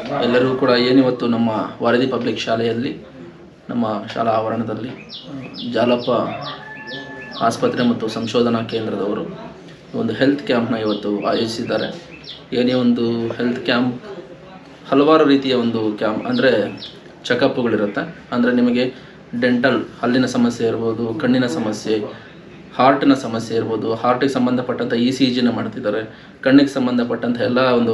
ಎಲ್ಲರಿಗೂ ಕೂಡ ಏನಿವತ್ತು ನಮ್ಮ ವಾರದಿ ಪಬ್ಲಿಕ್ ಶಾಲೆಯಲ್ಲಿ ನಮ್ಮ ಶಾಲಾ ಆವರಣದಲ್ಲಿ ಆ, ಜಾಲಪ್ಪ ಆಸ್ಪತ್ರೆ ಮತ್ತು ಸಂಶೋಧನಾ ಕೇಂದ್ರದವರು ಒಂದು ಹೆಲ್ತ್ ಕ್ಯಾಂಪ್ನ ಇವತ್ತು ಆಯೋಜಿಸಿದ್ದಾರೆ ಏನೇ ಒಂದು ಹೆಲ್ತ್ ಕ್ಯಾಂಪ್ ಹಲವಾರು ರೀತಿಯ ಒಂದು ಕ್ಯಾಂಪ್ ಅಂದರೆ ಚೆಕಪ್ಗಳಿರುತ್ತೆ ಅಂದರೆ ನಿಮಗೆ ಡೆಂಟಲ್ ಹಲ್ಲಿನ ಸಮಸ್ಯೆ ಇರ್ಬೋದು ಕಣ್ಣಿನ ಸಮಸ್ಯೆ ಹಾರ್ಟಿನ ಸಮಸ್ಯೆ ಇರ್ಬೋದು ಹಾರ್ಟಿಗೆ ಸಂಬಂಧಪಟ್ಟಂಥ ಇ ಸಿ ಜಿನ ಮಾಡ್ತಿದ್ದಾರೆ ಕಣ್ಣಿಗೆ ಸಂಬಂಧಪಟ್ಟಂಥ ಎಲ್ಲ ಒಂದು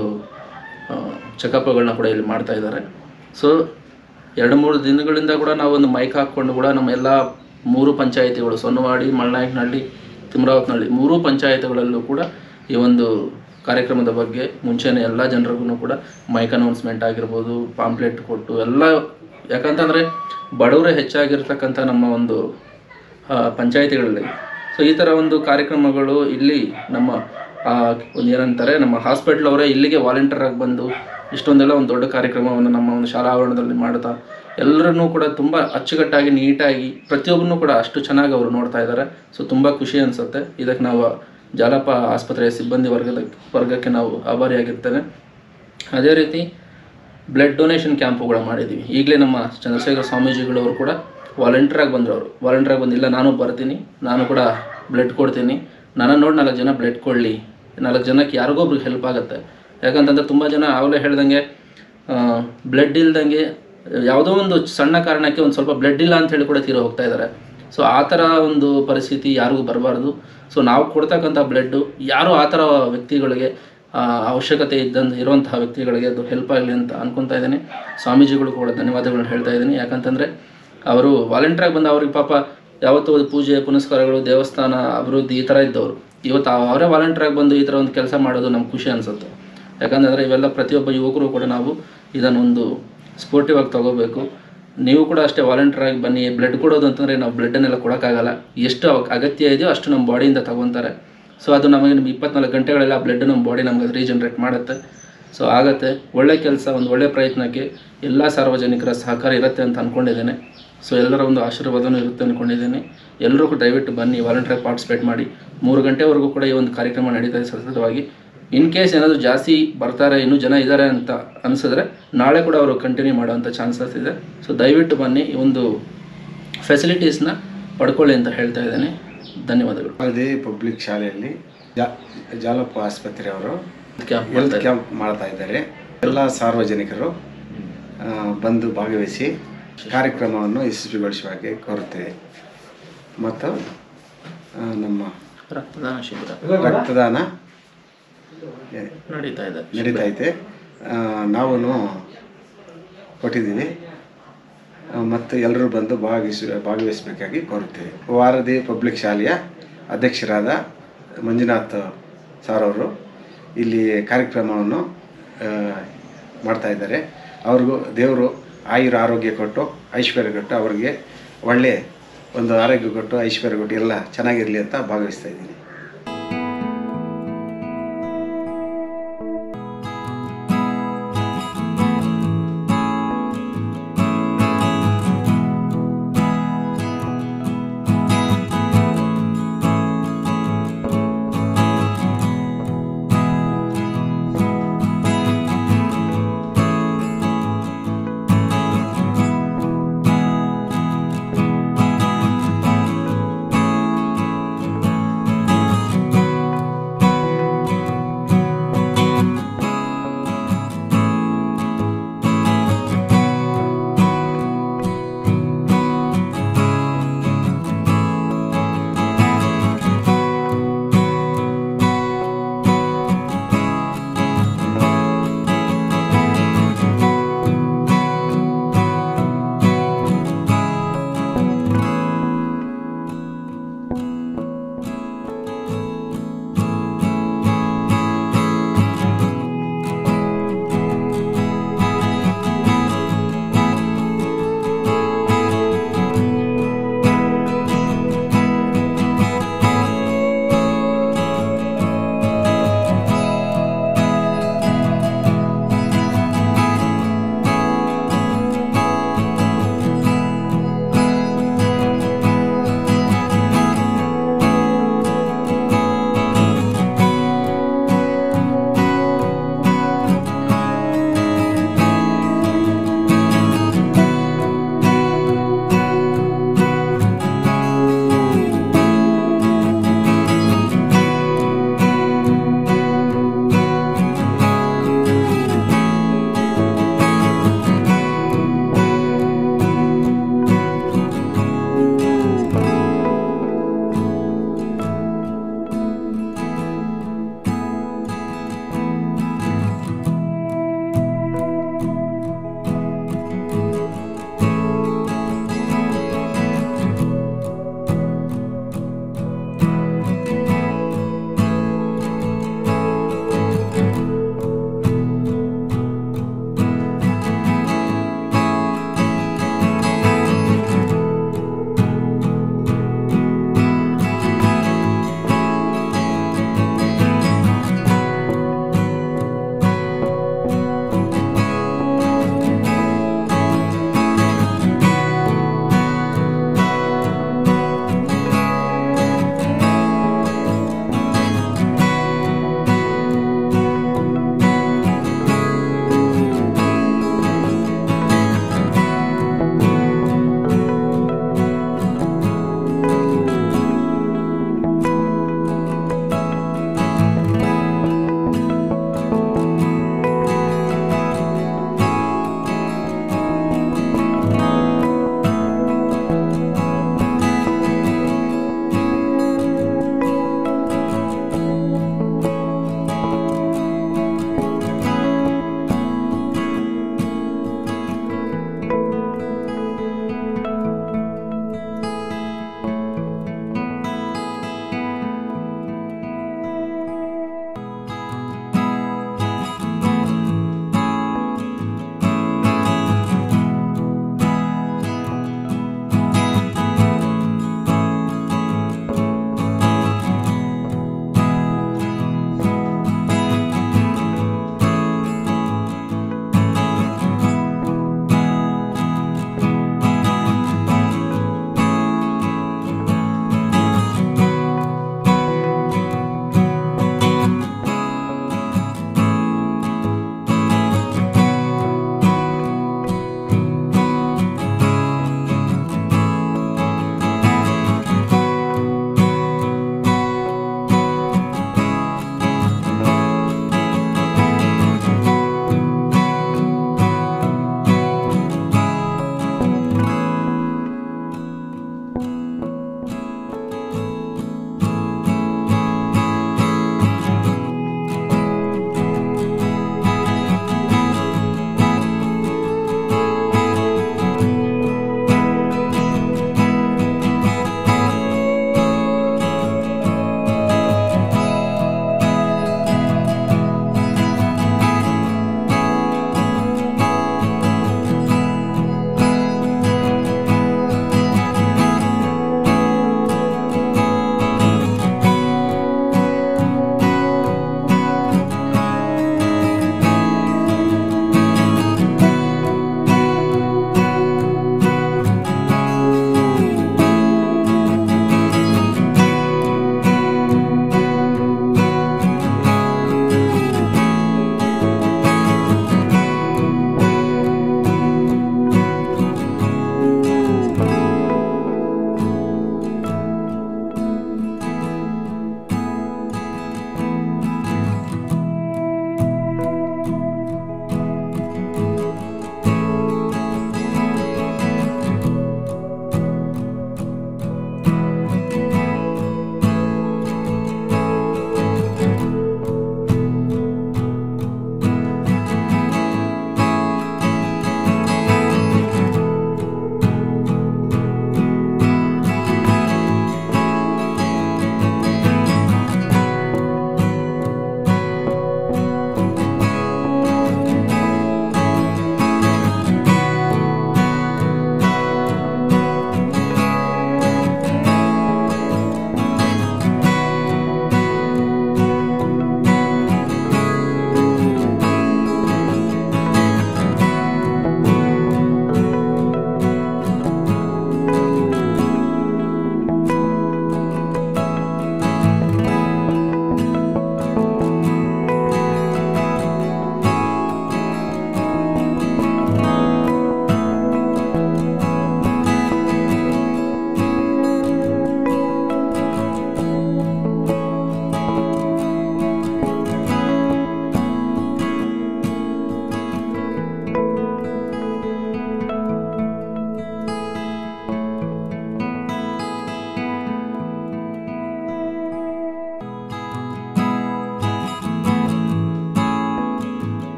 ಚೆಕಪ್ಗಳನ್ನ ಕೂಡ ಇಲ್ಲಿ ಮಾಡ್ತಾ ಇದ್ದಾರೆ ಸೊ ಎರಡು ಮೂರು ದಿನಗಳಿಂದ ಕೂಡ ನಾವು ಒಂದು ಮೈಕ್ ಹಾಕ್ಕೊಂಡು ಕೂಡ ನಮ್ಮ ಎಲ್ಲ ಮೂರು ಪಂಚಾಯಿತಿಗಳು ಸೊನ್ನವಾಡಿ ಮಳನಾಯಕನಹಳ್ಳಿ ತಿಮ್ರಾವತ್ನಹಳ್ಳಿ ಮೂರೂ ಪಂಚಾಯಿತಿಗಳಲ್ಲೂ ಕೂಡ ಈ ಒಂದು ಕಾರ್ಯಕ್ರಮದ ಬಗ್ಗೆ ಮುಂಚೆನೇ ಎಲ್ಲ ಜನರಿಗೂ ಕೂಡ ಮೈಕ್ ಅನೌನ್ಸ್ಮೆಂಟ್ ಆಗಿರ್ಬೋದು ಪಾಂಪ್ಲೆಟ್ ಕೊಟ್ಟು ಎಲ್ಲ ಯಾಕಂತಂದರೆ ಬಡವರೇ ಹೆಚ್ಚಾಗಿರ್ತಕ್ಕಂಥ ನಮ್ಮ ಒಂದು ಆ, ಪಂಚಾಯಿತಿಗಳಲ್ಲಿ ಸೊ ಈ ಥರ ಒಂದು ಕಾರ್ಯಕ್ರಮಗಳು ಇಲ್ಲಿ ನಮ್ಮ ಆ, ಒಂದು ಏನಂತಾರೆ ನಮ್ಮ ಹಾಸ್ಪಿಟ್ಲ್ ಅವರೇ ಇಲ್ಲಿಗೆ ವಾಲಂಟಿಯರ್ ಆಗಿ ಬಂದು ಇಷ್ಟೊಂದೆಲ್ಲ ಒಂದು ದೊಡ್ಡ ಕಾರ್ಯಕ್ರಮವನ್ನು ನಮ್ಮ ಒಂದು ಶಾಲಾ ಆವರಣದಲ್ಲಿ ಮಾಡ್ತಾ ಎಲ್ಲರನ್ನೂ ಕೂಡ ತುಂಬ ಅಚ್ಚುಕಟ್ಟಾಗಿ ನೀಟಾಗಿ ಪ್ರತಿಯೊಬ್ಬರನ್ನೂ ಕೂಡ ಅಷ್ಟು ಚೆನ್ನಾಗಿ ಅವರು ನೋಡ್ತಾ ಇದ್ದಾರೆ ಸೊ ತುಂಬ ಖುಷಿ ಅನಿಸುತ್ತೆ ಇದಕ್ಕೆ ನಾವು ಜಾಲಪ್ಪ ಆಸ್ಪತ್ರೆಯ ಸಿಬ್ಬಂದಿ ವರ್ಗದ ವರ್ಗಕ್ಕೆ ನಾವು ಆಭಾರಿಯಾಗಿರ್ತೇನೆ ಅದೇ ರೀತಿ ಬ್ಲಡ್ ಡೊನೇಷನ್ ಕ್ಯಾಂಪುಗಳು ಮಾಡಿದ್ದೀವಿ ಈಗಲೇ ನಮ್ಮ ಚಂದ್ರಶೇಖರ ಸ್ವಾಮೀಜಿಗಳವರು ಕೂಡ ವಾಲಂಟಿಯರಾಗಿ ಬಂದರು ಅವರು ವಾಲಂಟಿಯರಾಗಿ ಬಂದಿಲ್ಲ ನಾನು ಬರ್ತೀನಿ ನಾನು ಕೂಡ ಬ್ಲಡ್ ಕೊಡ್ತೀನಿ ನನ್ನ ನೋಡಿ ನಾಲ್ಕು ಜನ ಬ್ಲಡ್ ಕೊಡಲಿ ನಾಲ್ಕು ಜನಕ್ಕೆ ಯಾರಿಗೋ ಒಬ್ರಿಗೆ ಹೆಲ್ಪ್ ಆಗುತ್ತೆ ಯಾಕಂತಂದ್ರೆ ತುಂಬ ಜನ ಆಗಲೇ ಹೇಳ್ದಂಗೆ ಬ್ಲಡ್ ಇಲ್ದಂಗೆ ಯಾವುದೋ ಒಂದು ಸಣ್ಣ ಕಾರಣಕ್ಕೆ ಒಂದು ಸ್ವಲ್ಪ ಬ್ಲಡ್ ಇಲ್ಲ ಅಂತ ಹೇಳಿ ಕೂಡ ತೀರೋ ಹೋಗ್ತಾ ಇದ್ದಾರೆ ಸೊ ಆ ಥರ ಒಂದು ಪರಿಸ್ಥಿತಿ ಯಾರಿಗೂ ಬರಬಾರ್ದು ಸೊ ನಾವು ಕೊಡ್ತಕ್ಕಂಥ ಬ್ಲಡ್ಡು ಯಾರು ಆ ಥರ ವ್ಯಕ್ತಿಗಳಿಗೆ ಆ, ಅವಶ್ಯಕತೆ ಇದ್ದಂಥ ಇರುವಂತಹ ವ್ಯಕ್ತಿಗಳಿಗೆ ಅದು ಹೆಲ್ಪ್ ಆಗಲಿ ಅಂತ ಅನ್ಕೊತಾ ಇದ್ದೀನಿ ಸ್ವಾಮೀಜಿಗಳು ಕೂಡ ಧನ್ಯವಾದಗಳನ್ನ ಹೇಳ್ತಾ ಇದ್ದೀನಿ ಯಾಕಂತಂದರೆ ಅವರು ವಾಲಂಟಿಯರಾಗಿ ಬಂದು ಅವ್ರಿಗೆ ಪಾಪ ಯಾವತ್ತೂ ಒಂದು ಪೂಜೆ ಪುನಸ್ಕಾರಗಳು ದೇವಸ್ಥಾನ ಅಭಿವೃದ್ಧಿ ಈ ಥರ ಇದ್ದವರು ಇವತ್ತು ಅವರೇ ವಾಲಂಟಿಯರಾಗಿ ಬಂದು ಈ ಥರ ಒಂದು ಕೆಲಸ ಮಾಡೋದು ನಮ್ಗೆ ಖುಷಿ ಅನಿಸುತ್ತೆ ಯಾಕಂತಂದರೆ ಇವೆಲ್ಲ ಪ್ರತಿಯೊಬ್ಬ ಯುವಕರು ಕೂಡ ನಾವು ಇದನ್ನೊಂದು ಸ್ಪೋರ್ಟಿವ್ ಆಗಿ ತಗೋಬೇಕು ನೀವು ಕೂಡ ಅಷ್ಟೇ ವಾಲಂಟಿಯರ್ ಆಗಿ ಬನ್ನಿ ಬ್ಲಡ್ ಕೊಡೋದು ಅಂತಂದರೆ ನಾವು ಬ್ಲಡ್ಡನ್ನೆಲ್ಲ ಕೊಡೋಕ್ಕಾಗಲ್ಲ ಎಷ್ಟು ಅವ- ಅಗತ್ಯ ಇದೆಯೋ ಅಷ್ಟು ನಮ್ಮ ಬಾಡಿಯಿಂದ ತಗೊತಾರೆ ಸೊ ಅದು ನಮಗೆ ನಮ್ಮ ಇಪ್ಪತ್ನಾಲ್ಕು ಗಂಟೆಗಳೆಲ್ಲ ಬ್ಲಡ್ ನಮ್ಮ ಬಾಡಿ ನಮಗೆ ರೀಜನ್ರೇಟ್ ಮಾಡುತ್ತೆ ಸೊ ಆಗತ್ತೆ ಒಳ್ಳೆ ಕೆಲಸ ಒಂದು ಒಳ್ಳೆ ಪ್ರಯತ್ನಕ್ಕೆ ಎಲ್ಲ ಸಾರ್ವಜನಿಕರ ಸಹಕಾರ ಇರುತ್ತೆ ಅಂತ ಅಂದ್ಕೊಂಡಿದ್ದೇನೆ ಸೊ ಎಲ್ಲರ ಒಂದು ಆಶೀರ್ವಾದನೂ ಇರುತ್ತೆ ಅಂದ್ಕೊಂಡಿದ್ದೀನಿ ಎಲ್ಲರೂ ಕೂಡ ದಯವಿಟ್ಟು ಬನ್ನಿ ವಾಲಂಟಿಯರ್ ಪಾರ್ಟಿಸಿಪೇಟ್ ಮಾಡಿ ಮೂರು ಗಂಟೆವರೆಗೂ ಕೂಡ ಈ ಒಂದು ಕಾರ್ಯಕ್ರಮ ನಡೀತಾ ಇದೆ ಸತತವಾಗಿ ಇನ್ ಕೇಸ್ ಏನಾದರೂ ಜಾಸ್ತಿ ಬರ್ತಾರೆ ಇನ್ನೂ ಜನ ಇದ್ದಾರೆ ಅಂತ ಅನಿಸಿದ್ರೆ ನಾಳೆ ಕೂಡ ಅವರು ಕಂಟಿನ್ಯೂ ಮಾಡೋವಂಥ ಚಾನ್ಸಸ್ ಇದೆ ಸೊ ದಯವಿಟ್ಟು ಬನ್ನಿ ಈ ಒಂದು ಫೆಸಿಲಿಟೀಸ್ನ ಪಡ್ಕೊಳ್ಳಿ ಅಂತ ಹೇಳ್ತಾ ಇದ್ದೇನೆ ಧನ್ಯವಾದಗಳು ಅದೇ ಪಬ್ಲಿಕ್ ಶಾಲೆಯಲ್ಲಿ ಜಾ ಜಾಲಪ್ಪ ಆಸ್ಪತ್ರೆಯವರು ಕ್ಯಾಂಪ್ ಹೆಲ್ತ್ ಕ್ಯಾಂಪ್ ಮಾಡ್ತಾ ಇದ್ದಾರೆ ಎಲ್ಲ ಸಾರ್ವಜನಿಕರು ಆ, ಬಂದು ಭಾಗವಹಿಸಿ ಕಾರ್ಯಕ್ರಮವನ್ನು ಯಶಸ್ವಿಗೊಳಿಸುವಾಗೆ ಕೋರುತ್ತೇವೆ ಮತ್ತು ಆ, ನಮ್ಮ ರಕ್ತದಾನ ಶಿಬಿರ ರಕ್ತದಾನ ಎ- ನಡೀತಾ ಇದೆ ನಡೀತಾ ಐತೆ ನಾವು ಕೊಟ್ಟಿದ್ದೀವಿ ಆ, ಮತ್ತು ಎಲ್ಲರೂ ಬಂದು ಭಾಗವಹಿಸ ಭಾಗವಹಿಸಬೇಕಾಗಿ ಕೋರುತ್ತೇವೆ ವಾರದಿ ಪಬ್ಲಿಕ್ ಶಾಲೆಯ ಅಧ್ಯಕ್ಷರಾದ ಮಂಜುನಾಥ್ ಸಾರ್ ಅವರು ಇಲ್ಲಿ ಕಾರ್ಯಕ್ರಮವನ್ನು ಆ, ಮಾಡ್ತಾ ಇದ್ದಾರೆ ಅವ್ರಿಗೂ ದೇವರು ಆಯುರ ಆರೋಗ್ಯ ಕೊಟ್ಟು ಐಶ್ವರ್ಯ ಕೊಟ್ಟು ಅವ್ರಿಗೆ ಒಳ್ಳೆಯ ಒಂದು ಆರೋಗ್ಯ ಕೊಟ್ಟು ಐಶ್ವರ್ಯ ಕೊಟ್ಟು ಎಲ್ಲ ಚೆನ್ನಾಗಿರಲಿ ಅಂತ ಭಾಗವಹಿಸ್ತಾ ಇದ್ದೀನಿ